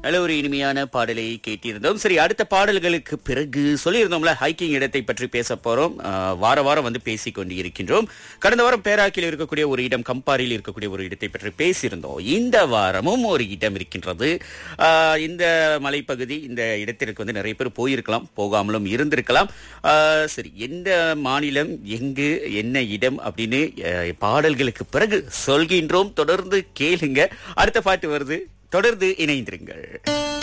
நல்ல ஒரு இனிமையான பாடலை கேட்டிருந்தோம் சரி அடுத்த பாடல்களுக்கு பிறகு சொல்லியிருந்தோம்ல ஹைக்கிங் இடத்தை பற்றி பேச போறோம் ஆஹ், வார வாரம் வந்து பேசிக் கொண்டு இருக்கின்றோம் கடந்த வாரம் பேராக்கில் இருக்கக்கூடிய ஒரு இடம் கம்பாரில் இருக்கக்கூடிய ஒரு இடத்தை பற்றி பேசியிருந்தோம் இந்த வாரமும் ஒரு இடம் இருக்கின்றது ஆஹ், இந்த மலைப்பகுதி இந்த இடத்திற்கு வந்து நிறைய பேர் போயிருக்கலாம் போகாமலும் இருந்திருக்கலாம் ஆஹ், சரி எந்த மாநிலம் எங்கு என்ன இடம் அப்படின்னு ஆஹ், பாடல்களுக்கு பிறகு சொல்கின்றோம் தொடர்ந்து கேளுங்க அடுத்த பாட்டு வருது தொடர்ந்து இணைந்திருங்கள்